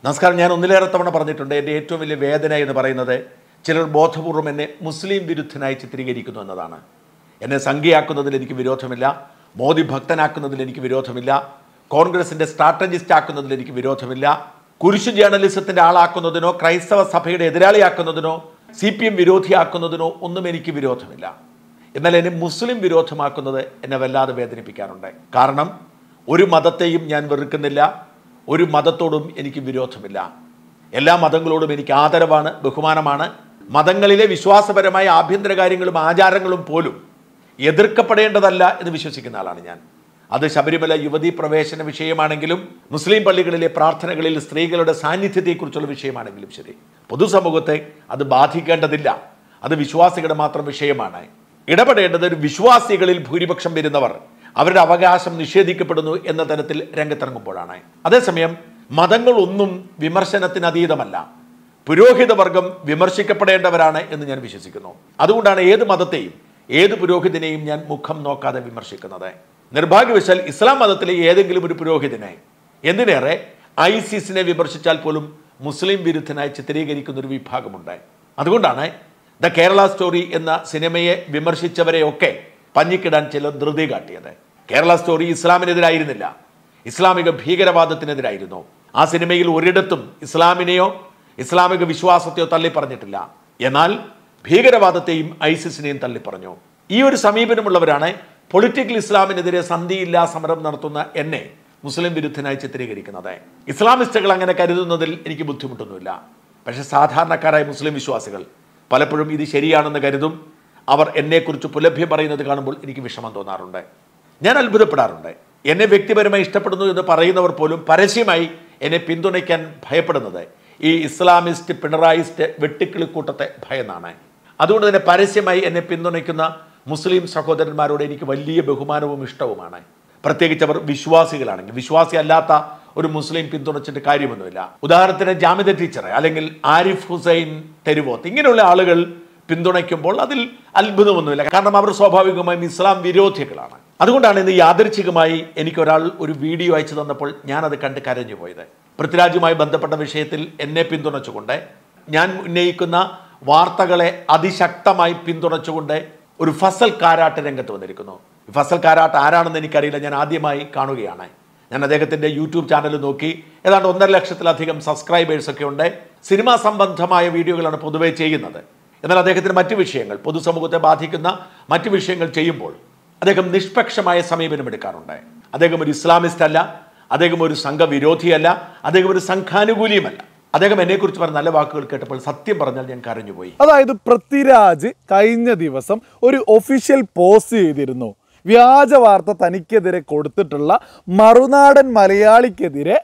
നമസ്കാരം ഞാൻ ഒന്നിലേറെ തവണ പറഞ്ഞിട്ടുണ്ട് എൻ്റെ ഏറ്റവും വലിയ വേദന എന്ന് പറയുന്നത് ചിലർ ബോധപൂർവം എന്നെ മുസ്ലിം വിരുദ്ധനായി ചിത്രീകരിക്കുന്നു എന്നതാണ് എന്നെ സംഖ്യയാക്കുന്നതിൽ എനിക്ക് വിരോധമില്ല മോദി ഭക്തനാക്കുന്നതിൽ എനിക്ക് വിരോധമില്ല കോൺഗ്രസിൻ്റെ സ്ട്രാറ്റജിസ്റ്റ് ആക്കുന്നതിൽ എനിക്ക് വിരോധമില്ല കുരിശു ജേർണലിസത്തിൻ്റെ ആളാക്കുന്നതിനോ ക്രൈസ്തവ സഭയുടെ എതിരാളിയാക്കുന്നതിനോ സി പി എം വിരോധിയാക്കുന്നതിനോ ഒന്നും എനിക്ക് വിരോധമില്ല എന്നാൽ എന്നെ മുസ്ലിം വിരോധമാക്കുന്നത് എന്നെ വല്ലാതെ വേദനിപ്പിക്കാറുണ്ട് കാരണം ഒരു മതത്തെയും ഞാൻ വെറുക്കുന്നില്ല ഒരു മതത്തോടും എനിക്ക് വിരോധമില്ല എല്ലാ മതങ്ങളോടും എനിക്ക് ആദരവാണ് ബഹുമാനമാണ് മതങ്ങളിലെ വിശ്വാസപരമായ ആഭ്യന്തര കാര്യങ്ങളും ആചാരങ്ങളും പോലും എതിർക്കപ്പെടേണ്ടതല്ല എന്ന് വിശ്വസിക്കുന്ന ആളാണ് ഞാൻ അത് ശബരിമല യുവതീ പ്രവേശന വിഷയമാണെങ്കിലും മുസ്ലിം പള്ളികളിലെ പ്രാർത്ഥനകളിൽ സ്ത്രീകളുടെ സാന്നിധ്യത്തെക്കുറിച്ചുള്ള വിഷയമാണെങ്കിലും ശരി പൊതുസമൂഹത്തെ അത് ബാധിക്കേണ്ടതില്ല അത് വിശ്വാസികളുടെ മാത്രം വിഷയമാണ് ഇടപെടേണ്ടത് ഒരു വിശ്വാസികളിൽ ഭൂരിപക്ഷം വരുന്നവർ അവരുടെ അവകാശം നിഷേധിക്കപ്പെടുന്നു എന്ന തരത്തിൽ രംഗത്തിറങ്ങുമ്പോഴാണ് അതേസമയം മതങ്ങളൊന്നും വിമർശനത്തിന് അതീതമല്ല പുരോഹിത വർഗം വിമർശിക്കപ്പെടേണ്ടവരാണ് എന്ന് ഞാൻ വിശ്വസിക്കുന്നു അതുകൊണ്ടാണ് ഏത് മതത്തെയും ഏത് പുരോഹിതനെയും ഞാൻ മുഖം നോക്കാതെ വിമർശിക്കുന്നത് നിർഭാഗ്യവശാൽ ഇസ്ലാം മതത്തിലെ ഏതെങ്കിലും ഒരു പുരോഹിതനെ എന്തിനേറെ ഐസിസിനെ വിമർശിച്ചാൽ പോലും മുസ്ലിം വിരുദ്ധനായി ചിത്രീകരിക്കുന്ന ഒരു വിഭാഗമുണ്ട് അതുകൊണ്ടാണ് ദ കേരള സ്റ്റോറി എന്ന സിനിമയെ വിമർശിച്ചവരെയൊക്കെ പഞ്ഞിക്കിടാൻ ചിലർ ധൃതി കാട്ടിയത് കേരള സ്റ്റോറി ഇസ്ലാമിനെതിരായിരുന്നില്ല ഇസ്ലാമിക ഭീകരവാദത്തിനെതിരായിരുന്നു ആ സിനിമയിൽ ഒരിടത്തും ഇസ്ലാമിനെയോ ഇസ്ലാമിക വിശ്വാസത്തെയോ തള്ളി പറഞ്ഞിട്ടില്ല എന്നാൽ ഭീകരവാദത്തെയും ഐസിസിനെയും തള്ളിപ്പറഞ്ഞു ഈ ഒരു സമീപനമുള്ളവരാണ് പൊളിറ്റിക്കൽ ഇസ്ലാമിനെതിരെ സന്ധിയില്ലാ സമരം നടത്തുന്ന എന്നെ മുസ്ലിം വിരുദ്ധനായി ചിത്രീകരിക്കുന്നത് ഇസ്ലാമിസ്റ്റുകൾ അങ്ങനെ കരുതുന്നതിൽ എനിക്ക് ബുദ്ധിമുട്ടൊന്നുമില്ല പക്ഷേ സാധാരണക്കാരായ മുസ്ലിം വിശ്വാസികൾ പലപ്പോഴും ഇത് ശരിയാണെന്ന് കരുതും അവർ എന്നെക്കുറിച്ച് പുലഭ്യം പറയുന്നത് കാണുമ്പോൾ എനിക്ക് വിഷമം തോന്നാറുണ്ട് ഞാൻ അത്ഭുതപ്പെടാറുണ്ട് എന്നെ വ്യക്തിപരമായി ഇഷ്ടപ്പെടുന്നു എന്ന് പറയുന്നവർ പോലും പരസ്യമായി എന്നെ പിന്തുണയ്ക്കാൻ ഭയപ്പെടുന്നത് ഈ ഇസ്ലാമിസ്റ്റ് പിണറായിസ്റ്റ് വെട്ടിക്കിളിക്കൂട്ടത്തെ ഭയന്നാണ് അതുകൊണ്ട് തന്നെ പരസ്യമായി എന്നെ പിന്തുണയ്ക്കുന്ന മുസ്ലിം സഹോദരന്മാരോട് എനിക്ക് വലിയ ബഹുമാനവും ഇഷ്ടവുമാണ് പ്രത്യേകിച്ച് അവർ വിശ്വാസികളാണെങ്കിൽ വിശ്വാസി അല്ലാത്ത ഒരു മുസ്ലിം പിന്തുണച്ചിട്ട് കാര്യമൊന്നുമില്ല ഉദാഹരണത്തിന് ജാമിദ ടീച്ചറെ അല്ലെങ്കിൽ ആരിഫ് ഹുസൈൻ തെരുവോത്ത് ഇങ്ങനെയുള്ള ആളുകൾ പിന്തുണയ്ക്കുമ്പോൾ അതിൽ അത്ഭുതമൊന്നുമില്ല കാരണം അവർ സ്വാഭാവികമായും ഇസ്ലാം വിരോധികളാണ് അതുകൊണ്ടാണ് ഇന്ന് യാദൃച്ഛികമായി എനിക്കൊരാൾ ഒരു വീഡിയോ അയച്ചു തന്നപ്പോൾ ഞാനത് കണ്ട് കരഞ്ഞു പോയത് പൃഥ്വിരാജുമായി ബന്ധപ്പെട്ട വിഷയത്തിൽ എന്നെ പിന്തുണച്ചുകൊണ്ട് ഞാൻ ഉന്നയിക്കുന്ന വാർത്തകളെ അതിശക്തമായി പിന്തുണച്ചുകൊണ്ട് ഒരു ഫസൽ കാരാട്ട് രംഗത്ത് വന്നിരിക്കുന്നു ഈ ഫസൽ കാരാട്ട് ആരാണെന്ന് എനിക്കറിയില്ല ഞാൻ ആദ്യമായി കാണുകയാണ് ഞാൻ അദ്ദേഹത്തിൻ്റെ യൂട്യൂബ് ചാനൽ നോക്കി ഏതാണ്ട് ഒന്നര ലക്ഷത്തിലധികം സബ്സ്ക്രൈബേഴ്സ് ഒക്കെ ഉണ്ട് സിനിമാ സംബന്ധമായ വീഡിയോകളാണ് പൊതുവെ ചെയ്യുന്നത് എന്നാൽ അദ്ദേഹത്തിന് മറ്റു വിഷയങ്ങൾ പൊതുസമൂഹത്തെ ബാധിക്കുന്ന മറ്റു വിഷയങ്ങൾ ചെയ്യുമ്പോൾ അദ്ദേഹം നിഷ്പക്ഷമായ സമീപനം എടുക്കാറുണ്ട് അദ്ദേഹം ഒരു ഇസ്ലാമിസ്റ്റ് അല്ല അദ്ദേഹം ഒരു സംഘവിരോധിയല്ല അദ്ദേഹം ഒരു സംഘാനുകൂലിയുമല്ല അദ്ദേഹം എന്നെക്കുറിച്ച് പറഞ്ഞ നല്ല വാക്കുകൾ കേട്ടപ്പോൾ സത്യം പറഞ്ഞാൽ ഞാൻ കരഞ്ഞുപോയി അതായത് പൃഥ്വിരാജ് കഴിഞ്ഞ ദിവസം ഒരു ഒഫീഷ്യൽ പോസ്റ്റ് ചെയ്തിരുന്നു വ്യാജ വാർത്ത തനിക്കെതിരെ കൊടുത്തിട്ടുള്ള മറുനാടൻ മലയാളിക്കെതിരെ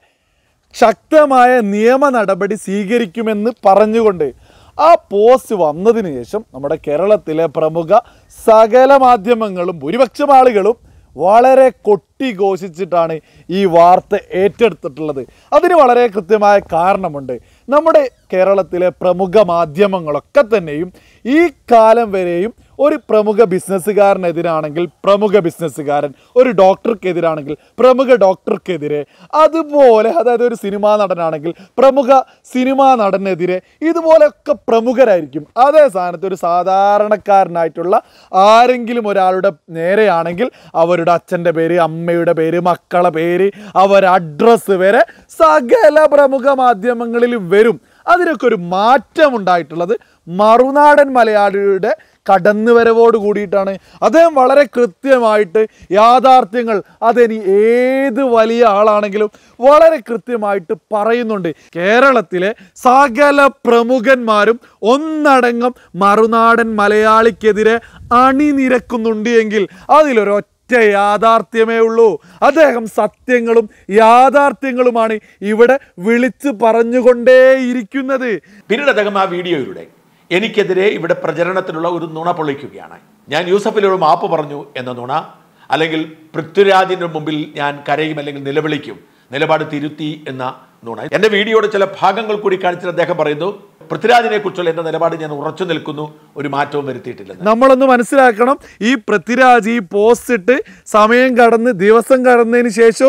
ശക്തമായ നിയമ നടപടി സ്വീകരിക്കുമെന്ന് പറഞ്ഞുകൊണ്ട് ആ പോസ്റ്റ് വന്നതിന് ശേഷം നമ്മുടെ കേരളത്തിലെ പ്രമുഖ സകല മാധ്യമങ്ങളും ഭൂരിപക്ഷം ആളുകളും വളരെ കൊട്ടിഘോഷിച്ചിട്ടാണ് ഈ വാർത്ത ഏറ്റെടുത്തിട്ടുള്ളത് അതിന് വളരെ കൃത്യമായ കാരണമുണ്ട് നമ്മുടെ കേരളത്തിലെ പ്രമുഖ മാധ്യമങ്ങളൊക്കെ തന്നെയും ഈ കാലം വരെയും ഒരു പ്രമുഖ ബിസിനസ്സുകാരനെതിരാണെങ്കിൽ പ്രമുഖ ബിസിനസ്സുകാരൻ ഒരു ഡോക്ടർക്കെതിരാണെങ്കിൽ പ്രമുഖ ഡോക്ടർക്കെതിരെ അതുപോലെ അതായത് ഒരു സിനിമാ നടനാണെങ്കിൽ പ്രമുഖ സിനിമാ നടനെതിരെ ഇതുപോലെയൊക്കെ പ്രമുഖരായിരിക്കും അതേ സ്ഥാനത്ത് ഒരു സാധാരണക്കാരനായിട്ടുള്ള ആരെങ്കിലും ഒരാളുടെ നേരെയാണെങ്കിൽ അവരുടെ അച്ഛൻ്റെ പേര് അമ്മയുടെ പേര് മക്കളെ പേര് അവരുടെ അഡ്രസ്സ് വരെ സകല പ്രമുഖ മാധ്യമങ്ങളിൽ വരും അതിനൊക്കെ ഒരു മാറ്റം ഉണ്ടായിട്ടുള്ളത് മറുനാടൻ മലയാളിയുടെ കടന്നുവരവോട് കൂടിയിട്ടാണ് അദ്ദേഹം വളരെ കൃത്യമായിട്ട് യാഥാർത്ഥ്യങ്ങൾ അതിനി ഏത് വലിയ ആളാണെങ്കിലും വളരെ കൃത്യമായിട്ട് പറയുന്നുണ്ട് കേരളത്തിലെ സകല പ്രമുഖന്മാരും ഒന്നടങ്കം മറുനാടൻ മലയാളിക്കെതിരെ അണിനിരക്കുന്നുണ്ട് എങ്കിൽ അതിലൊരൊറ്റ ഒറ്റ യാഥാർത്ഥ്യമേ ഉള്ളൂ അദ്ദേഹം സത്യങ്ങളും യാഥാർത്ഥ്യങ്ങളുമാണ് ഇവിടെ വിളിച്ചു പറഞ്ഞുകൊണ്ടേയിരിക്കുന്നത് പിന്നീട് അദ്ദേഹം ആ വീഡിയോയിലൂടെ എനിക്കെതിരെ ഇവിടെ പ്രചരണത്തിലുള്ള ഒരു നുണ പൊളിക്കുകയാണ് ഞാൻ യൂസഫിനോട് മാപ്പ് പറഞ്ഞു എന്ന നുണ അല്ലെങ്കിൽ പൃഥ്വിരാജിന്റെ മുമ്പിൽ ഞാൻ കരയും അല്ലെങ്കിൽ നിലവിളിക്കും നിലപാട് തിരുത്തി എന്ന നുണ എൻ്റെ വീഡിയോയുടെ ചില ഭാഗങ്ങൾ കൂടി കാണിച്ചിട്ട് അദ്ദേഹം പറയുന്നു പൃഥ്വിരാജിനെ കുറിച്ചുള്ള എൻ്റെ നിലപാട് ഞാൻ ഉറച്ചു നിൽക്കുന്നു ഒരു മാറ്റവും വരുത്തിയിട്ടില്ലെന്ന് നമ്മളൊന്ന് മനസ്സിലാക്കണം ഈ പൃഥ്വിരാജ് ഈ പോസ്റ്റ് ഇട്ട് സമയം കടന്ന് ദിവസം കടന്നതിന് ശേഷവും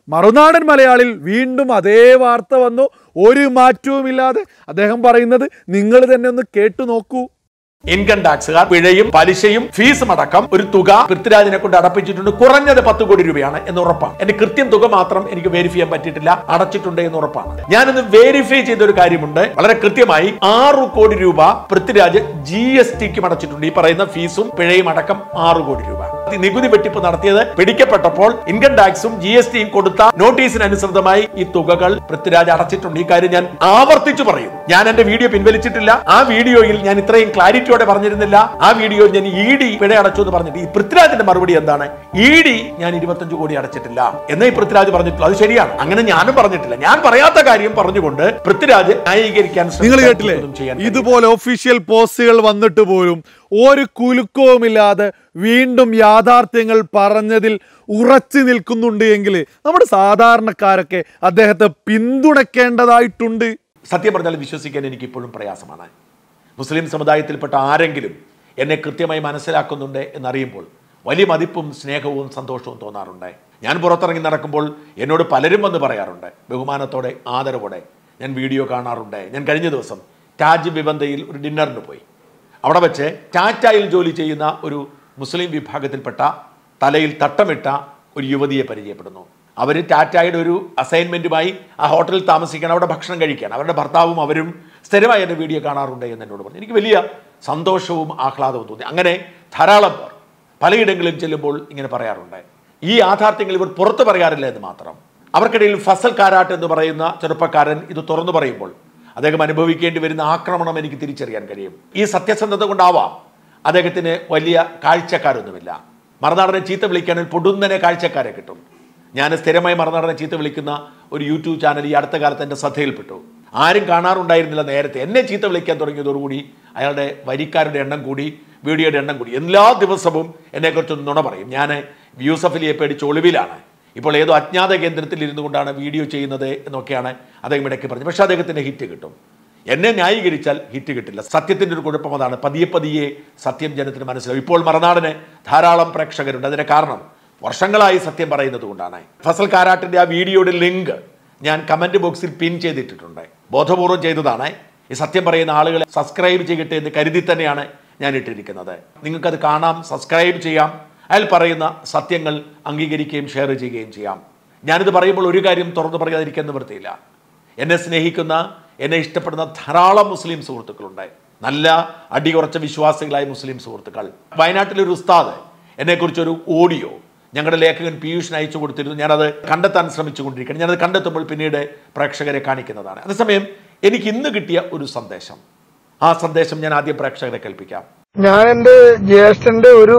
മറുനാടൻ മലയാളിൽ വീണ്ടും അതേ വാർത്ത വന്നു ഒരു മാറ്റവുമില്ലാതെ അദ്ദേഹം പറയുന്നത് നിങ്ങൾ തന്നെ ഒന്ന് കേട്ടു നോക്കൂ ഇൻകം ടാക്സുകാർ പിഴയും പലിശയും ഫീസും അടക്കം ഒരു തുക പൃഥ്വിരാജിനെ കൊണ്ട് അടപ്പിച്ചിട്ടുണ്ട് കുറഞ്ഞത് പത്ത് കോടി രൂപയാണ് എന്ന് ഉറപ്പാണ് എന്റെ കൃത്യം തുക മാത്രം എനിക്ക് വെരിഫൈ ചെയ്യാൻ പറ്റിയിട്ടില്ല അടച്ചിട്ടുണ്ട് എന്ന് ഉറപ്പാണ് ഞാനിന്ന് വെരിഫൈ ചെയ്ത ഒരു കാര്യമുണ്ട് വളരെ കൃത്യമായി ആറു കോടി രൂപ പൃഥ്വിരാജ് ജി എസ് ടിക്കും അടച്ചിട്ടുണ്ട് ഈ പറയുന്ന ഫീസും പിഴയും അടക്കം ആറു കോടി രൂപ ഈ നികുതി വെട്ടിപ്പ് നടത്തിയത് പിടിക്കപ്പെട്ടപ്പോൾ ഇൻകം ടാക്സും ജി എസ് ടിയും കൊടുത്ത നോട്ടീസിനനുസൃതമായി ഈ തുകകൾ പൃഥ്വിരാജ് അടച്ചിട്ടുണ്ട് ഈ കാര്യം ഞാൻ ആവർത്തിച്ചു പറയുന്നു ഞാൻ എന്റെ വീഡിയോ പിൻവലിച്ചിട്ടില്ല ആ വീഡിയോയിൽ ഞാൻ ഇത്രയും ക്ലാരിറ്റിയോടെ പറഞ്ഞിരുന്നില്ല ആ വീഡിയോ ഞാൻ ഇ ഡി പിഴ അടച്ചു എന്ന് പറഞ്ഞിട്ട് ഈ പൃഥ്വിരാജിന്റെ മറുപടി എന്താണ് ഇ ഡി ഞാൻ ഇരുപത്തഞ്ച് കോടി അടച്ചിട്ടില്ല എന്നേ ഈ പൃഥ്വിരാജ് പറഞ്ഞിട്ടുള്ളൂ അത് ശരിയാണ് അങ്ങനെ ഞാനും പറഞ്ഞിട്ടില്ല ഞാൻ പറയാത്ത കാര്യം പറഞ്ഞുകൊണ്ട് പൃഥ്വിരാജ് ന്യായീകരിക്കാൻ നിങ്ങൾ ശ്രമിച്ചാൽ കേട്ടില്ലേ ഒന്നും ചെയ്യാൻ കഴിയില്ല. ഇതുപോലെ ഒഫീഷ്യൽ പോസ്റ്റുകൾ വന്നിട്ട് പോലും ഒരു കുലുക്കവുമില്ലാതെ വീണ്ടും യാഥാർത്ഥ്യങ്ങൾ പറഞ്ഞതിൽ ഉറച്ചു നിൽക്കുന്നുണ്ട് എങ്കിൽ നമ്മുടെ സാധാരണക്കാരൊക്കെ അദ്ദേഹത്തെ പിന്തുണയ്ക്കേണ്ടതായിട്ടുണ്ട് സത്യം പറഞ്ഞാൽ വിശ്വസിക്കാൻ എനിക്ക് ഇപ്പോഴും പ്രയാസമാണ് മുസ്ലിം സമുദായത്തിൽപ്പെട്ട ആരെങ്കിലും എന്നെ കൃത്യമായി മനസ്സിലാക്കുന്നുണ്ട് എന്നറിയുമ്പോൾ വലിയ മതിപ്പും സ്നേഹവും സന്തോഷവും തോന്നാറുണ്ട് ഞാൻ പുറത്തിറങ്ങി നടക്കുമ്പോൾ എന്നോട് പലരും വന്ന് പറയാറുണ്ട് ബഹുമാനത്തോടെ ആദരവോടെ ഞാൻ വീഡിയോ കാണാറുണ്ട് ഞാൻ കഴിഞ്ഞ ദിവസം താജ് വിബന്ധയിൽ ഒരു ഡിന്നറിന് പോയി അവിടെ വെച്ച് ടാറ്റായിൽ ജോലി ചെയ്യുന്ന ഒരു മുസ്ലിം വിഭാഗത്തിൽപ്പെട്ട തലയിൽ തട്ടമിട്ട ഒരു യുവതിയെ പരിചയപ്പെടുന്നു അവർ ടാറ്റായുടെ ഒരു അസൈൻമെന്റുമായി ആ ഹോട്ടലിൽ താമസിക്കാൻ അവിടെ ഭക്ഷണം കഴിക്കാൻ അവരുടെ ഭർത്താവും അവരും സ്ഥിരമായി എൻ്റെ വീഡിയോ കാണാറുണ്ട് എന്ന് എന്നോട് പറഞ്ഞു എനിക്ക് വലിയ സന്തോഷവും ആഹ്ലാദവും തോന്നി അങ്ങനെ ധാരാളം പേർ പലയിടങ്ങളിലും ചെല്ലുമ്പോൾ ഇങ്ങനെ പറയാറുണ്ട് ഈ യാഥാർത്ഥ്യങ്ങൾ ഇവർ പുറത്തു പറയാറില്ല എന്ന് മാത്രം അവർക്കിടയിൽ ഫസൽ കാരാട്ട് എന്ന് പറയുന്ന ചെറുപ്പക്കാരൻ ഇത് തുറന്നു പറയുമ്പോൾ അദ്ദേഹം അനുഭവിക്കേണ്ടി വരുന്ന ആക്രമണം എനിക്ക് തിരിച്ചറിയാൻ കഴിയും ഈ സത്യസന്ധത കൊണ്ടാവാം അദ്ദേഹത്തിന് വലിയ കാഴ്ചക്കാരൊന്നുമില്ല മറുനാടനെ ചീത്ത വിളിക്കാനും പൊടുന്നനെ കാഴ്ചക്കാരെ കിട്ടും ഞാൻ സ്ഥിരമായി മറുനാടനെ ചീത്ത വിളിക്കുന്ന ഒരു യൂട്യൂബ് ചാനൽ ഈ അടുത്ത കാലത്ത് എൻ്റെ ശ്രദ്ധയിൽപ്പെട്ടു ആരും കാണാറുണ്ടായിരുന്നില്ല നേരത്തെ എന്നെ ചീത്ത വിളിക്കാൻ തുടങ്ങിയതോടുകൂടി അയാളുടെ വരിക്കാരുടെ എണ്ണം കൂടി വീഡിയോയുടെ എണ്ണം കൂടി എല്ലാ ദിവസവും എന്നെക്കുറിച്ച് നുണ പറയും ഞാൻ യൂസഫ് അലിയെ പേടിച്ച് ഒളിവിലാണ് ഇപ്പോൾ ഏതോ അജ്ഞാത കേന്ദ്രത്തിൽ ഇരുന്നു കൊണ്ടാണ് വീഡിയോ ചെയ്യുന്നത് എന്നൊക്കെയാണ് അദ്ദേഹം ഇടയ്ക്ക് പറഞ്ഞത് പക്ഷേ അദ്ദേഹത്തിന് ഹിറ്റ് കിട്ടും എന്നെ ന്യായീകരിച്ചാൽ ഹിറ്റ് കിട്ടില്ല സത്യത്തിൻ്റെ ഒരു കുഴപ്പം അതാണ് പതിയെ പതിയെ സത്യം ജനത്തിന് മനസ്സിലാവും ഇപ്പോൾ മറനാടിന് ധാരാളം പ്രേക്ഷകരുണ്ട് അതിന് കാരണം വർഷങ്ങളായി സത്യം പറയുന്നത് കൊണ്ടാണ് ഫസൽ കാരാട്ടിൻ്റെ ആ വീഡിയോയുടെ ലിങ്ക് ഞാൻ കമൻറ്റ് ബോക്സിൽ പിൻ ചെയ്തിട്ടിട്ടുണ്ട് ബോധപൂർവം ചെയ്തതാണ് ഈ സത്യം പറയുന്ന ആളുകളെ സബ്സ്ക്രൈബ് ചെയ്യട്ടെ എന്ന് കരുതി തന്നെയാണ് ഞാൻ ഇട്ടിരിക്കുന്നത് നിങ്ങൾക്കത് കാണാം സബ്സ്ക്രൈബ് ചെയ്യാം അയാൾ പറയുന്ന സത്യങ്ങൾ അംഗീകരിക്കുകയും ഷെയർ ചെയ്യുകയും ചെയ്യാം ഞാനിത് പറയുമ്പോൾ ഒരു കാര്യം തുറന്നു പറയാതിരിക്കാൻ നിവൃത്തിയില്ല എന്നെ സ്നേഹിക്കുന്ന എന്നെ ഇഷ്ടപ്പെടുന്ന ധാരാളം മുസ്ലിം സുഹൃത്തുക്കളുണ്ട് നല്ല അടിയുറച്ച വിശ്വാസികളായ മുസ്ലിം സുഹൃത്തുക്കൾ വയനാട്ടിലെ ഒരു ഉസ്താദ് എന്നെക്കുറിച്ചൊരു ഓഡിയോ ഞങ്ങളുടെ ലേഖകൻ പീയൂഷിന് അയച്ചു കൊടുത്തിരുന്നു ഞാനത് കണ്ടെത്താൻ ശ്രമിച്ചുകൊണ്ടിരിക്കുകയാണ് ഞാനത് കണ്ടെത്തുമ്പോൾ പിന്നീട് പ്രേക്ഷകരെ കാണിക്കുന്നതാണ് അതേസമയം എനിക്ക് ഇന്ന് കിട്ടിയ ഒരു സന്ദേശം ആ സന്ദേശം ഞാൻ ആദ്യം പ്രേക്ഷകരെ കേൾപ്പിക്കാം ഞാൻ എന്റെ ജ്യേഷ്ഠന്റെ ഒരു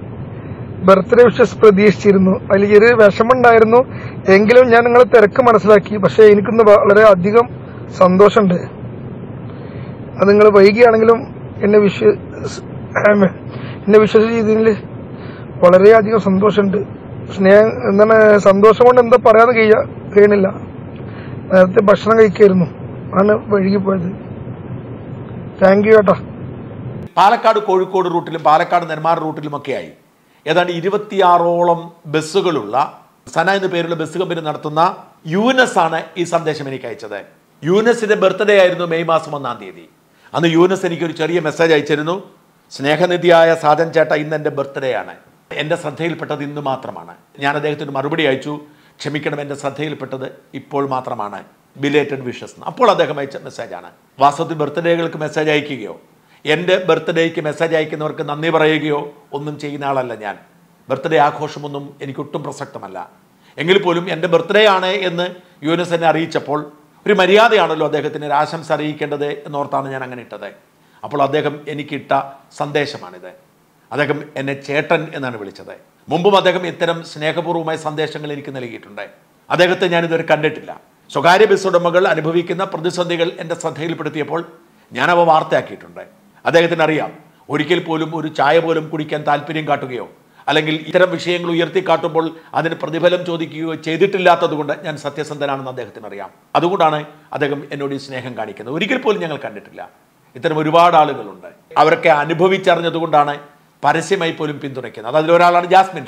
ബർത്ത്ഡേ വിഷസ് പ്രതീക്ഷിച്ചിരുന്നു അതിൽ ചെറിയ വിഷമുണ്ടായിരുന്നു എങ്കിലും ഞാൻ നിങ്ങളെ തിരക്ക് മനസ്സിലാക്കി പക്ഷെ എനിക്കിന്ന് വളരെ അധികം സന്തോഷമുണ്ട് അത് നിങ്ങൾ വൈകിയാണെങ്കിലും എന്നെ വിശ്വ എന്നെ വിശ്വസിച്ചതിൽ വളരെയധികം സന്തോഷമുണ്ട് സ്നേഹം എന്താണ് സന്തോഷം കൊണ്ട് എന്താ പറയാതെ കഴിയ കഴിയണില്ല നേരത്തെ ഭക്ഷണം കഴിക്കായിരുന്നു ആണ് വഴുകിപ്പോയത് താങ്ക് യു ഏട്ടാ പാലക്കാട് കോഴിക്കോട് റൂട്ടിലും പാലക്കാട് നെന്മാർ റൂട്ടിലുമൊക്കെയായി ഏതാണ്ട് ഇരുപത്തിയാറോളം ബസ്സുകളുള്ള സന എന്ന പേരുള്ള ബസ് കമ്പനി നടത്തുന്ന യൂനസ് ആണ് ഈ സന്ദേശം എനിക്ക് അയച്ചത് യൂനസിന്റെ ബർത്ത്ഡേ ആയിരുന്നു മെയ് മാസം ഒന്നാം തീയതി അന്ന് യൂനസ് എനിക്കൊരു ചെറിയ മെസ്സേജ് അയച്ചിരുന്നു സ്നേഹനിധിയായ സാധൻ ചേട്ട ഇന്ന് എൻ്റെ ബർത്ത്ഡേ ആണ് എൻ്റെ ശ്രദ്ധയിൽപ്പെട്ടത് ഇന്ന് മാത്രമാണ് ഞാൻ അദ്ദേഹത്തിന് മറുപടി അയച്ചു ക്ഷമിക്കണം എൻ്റെ ശ്രദ്ധയിൽപ്പെട്ടത് ഇപ്പോൾ മാത്രമാണ് ബിലേറ്റഡ് വിഷസ് അപ്പോൾ അദ്ദേഹം അയച്ച മെസ്സേജാണ് വാസ്തവത്തിൽ ബർത്ത്ഡേകൾക്ക് മെസ്സേജ് അയക്കുകയോ എൻ്റെ ബർത്ത്ഡേക്ക് മെസ്സേജ് അയക്കുന്നവർക്ക് നന്ദി പറയുകയോ ഒന്നും ചെയ്യുന്ന ആളല്ല ഞാൻ ബർത്ത്ഡേ ആഘോഷമൊന്നും എനിക്കൊട്ടും പ്രസക്തമല്ല എങ്കിൽ പോലും എൻ്റെ ബർത്ത്ഡേ ആണ് എന്ന് യുനെസ് എന്നെ അറിയിച്ചപ്പോൾ ഒരു മര്യാദയാണല്ലോ അദ്ദേഹത്തിന് ഒരു ആശംസ അറിയിക്കേണ്ടത് എന്നോർത്താണ് ഞാൻ അങ്ങനെ ഇട്ടത് അപ്പോൾ അദ്ദേഹം എനിക്കിട്ട സന്ദേശമാണിത് അദ്ദേഹം എന്നെ ചേട്ടൻ എന്നാണ് വിളിച്ചത് മുമ്പും അദ്ദേഹം ഇത്തരം സ്നേഹപൂർവ്വമായ സന്ദേശങ്ങൾ എനിക്ക് നൽകിയിട്ടുണ്ട് അദ്ദേഹത്തെ ഞാനിതുവരെ കണ്ടിട്ടില്ല സ്വകാര്യ ബസ് ഉടമകൾ അനുഭവിക്കുന്ന പ്രതിസന്ധികൾ എൻ്റെ ശ്രദ്ധയിൽപ്പെടുത്തിയപ്പോൾ ഞാനവ വാർത്തയാക്കിയിട്ടുണ്ട് അദ്ദേഹത്തിന് അറിയാം ഒരിക്കൽ പോലും ഒരു ചായ പോലും കുടിക്കാൻ താല്പര്യം കാട്ടുകയോ അല്ലെങ്കിൽ ഇത്തരം വിഷയങ്ങൾ ഉയർത്തിക്കാട്ടുമ്പോൾ അതിന് പ്രതിഫലം ചോദിക്കുകയോ ചെയ്തിട്ടില്ലാത്തത് കൊണ്ട് ഞാൻ സത്യസന്ധനാണെന്ന് അദ്ദേഹത്തിന് അറിയാം അതുകൊണ്ടാണ് അദ്ദേഹം എന്നോട് ഈ സ്നേഹം കാണിക്കുന്നത് ഒരിക്കൽ പോലും ഞങ്ങൾ കണ്ടിട്ടില്ല ഇത്തരം ഒരുപാട് ആളുകളുണ്ട് അവരൊക്കെ അനുഭവിച്ചറിഞ്ഞതുകൊണ്ടാണ് പരസ്യമായി പോലും പിന്തുണയ്ക്കുന്നത് അതിലൊരാളാണ് ജാസ്മിൻ ഷാ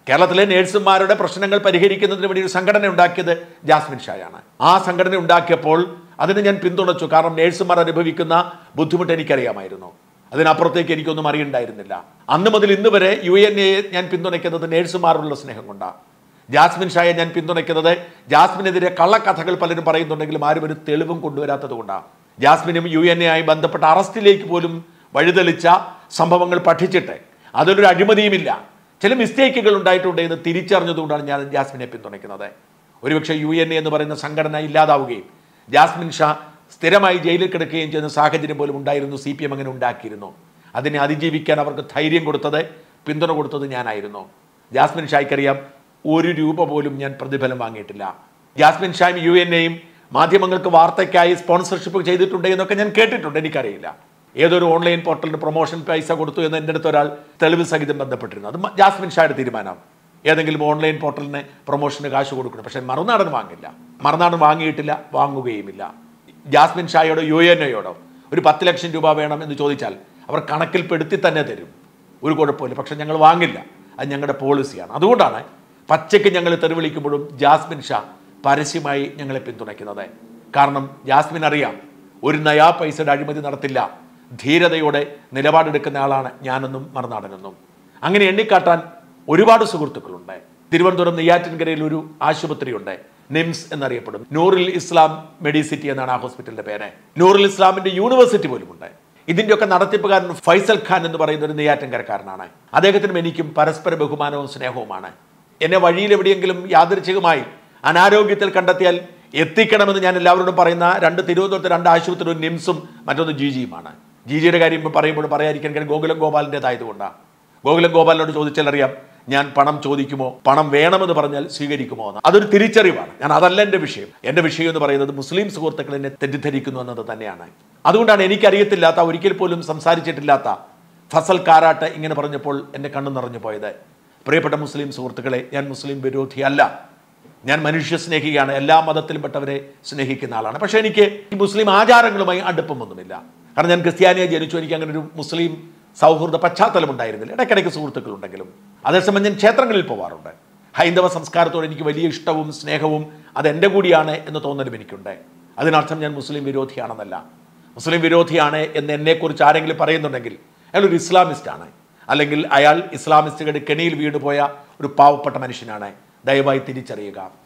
കേരളത്തിലെ നേഴ്സുമാരുടെ പ്രശ്നങ്ങൾ പരിഹരിക്കുന്നതിന് വേണ്ടി ഒരു സംഘടന ഉണ്ടാക്കിയത് ജാസ്മിൻ ഷായാണ് ആ സംഘടന ഉണ്ടാക്കിയപ്പോൾ അതിന് ഞാൻ പിന്തുണച്ചു കാരണം നേഴ്സുമാർ അനുഭവിക്കുന്ന ബുദ്ധിമുട്ട് എനിക്കറിയാമായിരുന്നു അതിനപ്പുറത്തേക്ക് എനിക്കൊന്നും അറിയണ്ടായിരുന്നില്ല അന്ന് മുതൽ ഇന്ന് വരെ യു എൻ എയെ ഞാൻ പിന്തുണയ്ക്കുന്നത് നേഴ്സുമാരുള്ള സ്നേഹം കൊണ്ടാണ് ജാസ്മിൻ ഷായെ ഞാൻ പിന്തുണയ്ക്കുന്നത് ജാസ്മിനെതിരെ കള്ളക്കഥകൾ പലരും പറയുന്നുണ്ടെങ്കിലും ആരും ഒരു തെളിവും കൊണ്ടുവരാത്തത് കൊണ്ടാണ് ജാസ്മിനും യു എൻ എ ആയി ബന്ധപ്പെട്ട അറസ്റ്റിലേക്ക് പോലും വഴിതെളിച്ച സംഭവങ്ങൾ പഠിച്ചിട്ട് അതിലൊരു അഴിമതിയുമില്ല ചില മിസ്റ്റേക്കുകൾ ഉണ്ടായിട്ടുണ്ട് എന്ന് തിരിച്ചറിഞ്ഞതുകൊണ്ടാണ് ഞാൻ ജാസ്മിനെ പിന്തുണയ്ക്കുന്നത് ഒരുപക്ഷെ യു എൻ എ എന്ന് പറയുന്ന സംഘടന ഇല്ലാതാവുകയും ജാസ്മിൻ ഷാ സ്ഥിരമായി ജയിലിൽ കിടക്കുകയും ചെയ്യുന്ന സാഹചര്യം പോലും ഉണ്ടായിരുന്നു സി പി എം അങ്ങനെ ഉണ്ടാക്കിയിരുന്നു അതിനെ അതിജീവിക്കാൻ അവർക്ക് ധൈര്യം കൊടുത്തത് പിന്തുണ കൊടുത്തത് ഞാനായിരുന്നു ജാസ്മിൻ ഷായ്ക്കറിയാം ഒരു രൂപ പോലും ഞാൻ പ്രതിഫലം വാങ്ങിയിട്ടില്ല ജാസ്മിൻ ഷായും യു എൻ എയും മാധ്യമങ്ങൾക്ക് വാർത്തയ്ക്കായി സ്പോൺസർഷിപ്പ് ചെയ്തിട്ടുണ്ട് എന്നൊക്കെ ഞാൻ കേട്ടിട്ടുണ്ട് എനിക്കറിയില്ല ഏതൊരു ഓൺലൈൻ പോർട്ടലിന് പ്രൊമോഷൻ പൈസ കൊടുത്തു എന്ന് എൻ്റെ അടുത്ത് ഒരാൾ തെളിവ് സഹിതം ബന്ധപ്പെട്ടിരുന്നു അത് മ- ജാസ്മിൻ ഷായുടെ തീരുമാനം ഏതെങ്കിലും ഓൺലൈൻ പോർട്ടലിന് പ്രൊമോഷന് കാശ് കൊടുക്കണം പക്ഷേ മറുനാടൻ വാങ്ങില്ല മറുനാടൻ വാങ്ങിയിട്ടില്ല വാങ്ങുകയുമില്ല ജാസ്മിൻ ഷായോടോ യു എൻ എയോടോ ഒരു പത്ത് ലക്ഷം രൂപ വേണം എന്ന് ചോദിച്ചാൽ അവർ കണക്കിൽപ്പെടുത്തി തന്നെ തരും ഒരു കുഴപ്പമില്ല പക്ഷെ ഞങ്ങൾ വാങ്ങില്ല അത് ഞങ്ങളുടെ പോളിസിയാണ് അതുകൊണ്ടാണ് പച്ചയ്ക്ക് ഞങ്ങൾ തെരുവിളിക്കുമ്പോഴും ജാസ്മിൻ ഷാ പരസ്യമായി ഞങ്ങളെ പിന്തുണയ്ക്കുന്നത് കാരണം ജാസ്മിൻ അറിയാം ഒരു നയാ പൈസയുടെ അഴിമതി നടത്തില്ല ധീരതയോടെ നിലപാടെടുക്കുന്ന ആളാണ് ഞാനെന്നും മറുനാടനെന്നും അങ്ങനെ എണ്ണിക്കാട്ടാൻ ഒരുപാട് സുഹൃത്തുക്കളുണ്ട് തിരുവനന്തപുരം നെയ്യാറ്റിൻകരയിൽ ഒരു ആശുപത്രിയുണ്ട് നിംസ് എന്നറിയപ്പെടും നൂറുൽ ഇസ്ലാം മെഡിസിറ്റി എന്നാണ് ആ ഹോസ്പിറ്റലിന്റെ പേര് നൂറുൽ ഇസ്ലാമിന്റെ യൂണിവേഴ്സിറ്റി പോലുമുണ്ട് ഇതിന്റെയൊക്കെ നടത്തിപ്പുകാരൻ ഫൈസൽ ഖാൻ എന്ന് പറയുന്ന ഒരു നെയ്യാറ്റിൻകരക്കാരനാണ് അദ്ദേഹത്തിനും എനിക്കും പരസ്പര ബഹുമാനവും സ്നേഹവുമാണ് എന്നെ വഴിയിൽ എവിടെയെങ്കിലും യാദൃച്ഛികമായി അനാരോഗ്യത്തിൽ കണ്ടെത്തിയാൽ എത്തിക്കണമെന്ന് ഞാൻ എല്ലാവരോടും പറയുന്ന രണ്ട് തിരുവനന്തപുരത്തെ രണ്ട് ആശുപത്രി ഒരു നിംസും മറ്റൊന്ന് ജി ജിയുമാണ് ജി ജിയുടെ കാര്യം ഇപ്പോൾ പറയുമ്പോൾ പറയാതിരിക്കാൻ കാര്യം ഗോകുലം ഗോപാലിൻ്റെതായതുകൊണ്ടാണ് ഗോകുലം ഗോപാലിനോട് ചോദിച്ചാൽ അറിയാം ഞാൻ പണം ചോദിക്കുമോ പണം വേണമെന്ന് പറഞ്ഞാൽ സ്വീകരിക്കുമോ എന്ന് അതൊരു തിരിച്ചറിവാണ് ഞാൻ അതല്ല എൻ്റെ വിഷയം എൻ്റെ വിഷയം എന്ന് പറയുന്നത് മുസ്ലിം സുഹൃത്തുക്കൾ എന്നെ തെറ്റിദ്ധരിക്കുന്നു എന്നത് തന്നെയാണ് അതുകൊണ്ടാണ് എനിക്കറിയത്തില്ലാത്ത ഒരിക്കൽ പോലും സംസാരിച്ചിട്ടില്ലാത്ത ഫസൽ കാരാട്ട് ഇങ്ങനെ പറഞ്ഞപ്പോൾ എൻ്റെ കണ്ണു നിറഞ്ഞു പോയത് പ്രിയപ്പെട്ട മുസ്ലിം സുഹൃത്തുക്കളെ ഞാൻ മുസ്ലിം വിരോധിയല്ല ഞാൻ മനുഷ്യ സ്നേഹിയാണ് എല്ലാ മതത്തിലും പെട്ടവരെ സ്നേഹിക്കുന്ന ആളാണ് പക്ഷേ എനിക്ക് ഈ മുസ്ലിം ആചാരങ്ങളുമായി അടുപ്പമൊന്നുമില്ല കാരണം ഞാൻ ക്രിസ്ത്യാനിയെ ജനിച്ചു എനിക്ക് അങ്ങനെ ഒരു മുസ്ലിം സൗഹൃദ പശ്ചാത്തലം ഉണ്ടായിരുന്നില്ല ഇടയ്ക്കിടയ്ക്ക് സുഹൃത്തുക്കളുണ്ടെങ്കിലും അതേസമയം ഞാൻ ക്ഷേത്രങ്ങളിൽ പോവാറുണ്ട് ഹൈന്ദവ സംസ്കാരത്തോട് എനിക്ക് വലിയ ഇഷ്ടവും സ്നേഹവും അത് എൻ്റെ കൂടിയാണ് എന്ന് തോന്നലും എനിക്കുണ്ട് അതിനർത്ഥം ഞാൻ മുസ്ലിം വിരോധിയാണെന്നല്ല മുസ്ലിം വിരോധിയാണ് എന്ന് എന്നെക്കുറിച്ച് ആരെങ്കിലും പറയുന്നുണ്ടെങ്കിൽ അയാൾ ഒരു ഇസ്ലാമിസ്റ്റ് ആണ് അല്ലെങ്കിൽ അയാൾ ഇസ്ലാമിസ്റ്റുകളുടെ കെണിയിൽ വീണുപോയ ഒരു പാവപ്പെട്ട മനുഷ്യനാണ് ദയവായി തിരിച്ചറിയുക